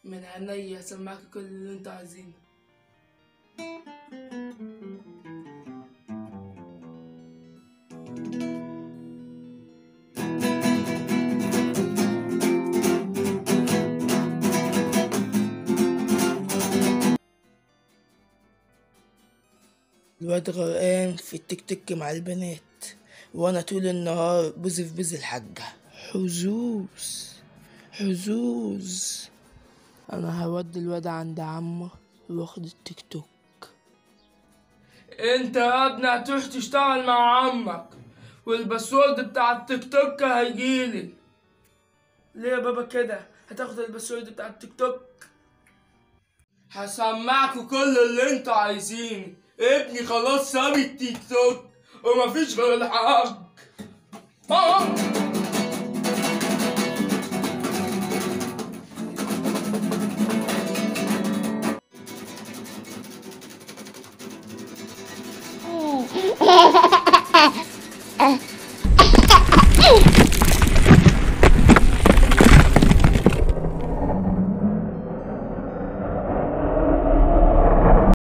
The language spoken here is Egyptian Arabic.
من عينيا سمعك كل اللي انت عايزينه الواد غرقان في التيك توك مع البنات وانا طول النهار بوزي في بوز الحاجة حظوظ حظوظ انا هودي الواد عند عمه واخد التيك توك انت يا ابني هتروح تشتغل مع عمك والباسورد بتاع التيك توك هيجيلي ليه يا بابا كده هتاخد الباسورد بتاع التيك توك هسمعكوا كل اللي انتوا عايزينه ابني خلاص ساب التيك توك ومفيش غير الحق آه.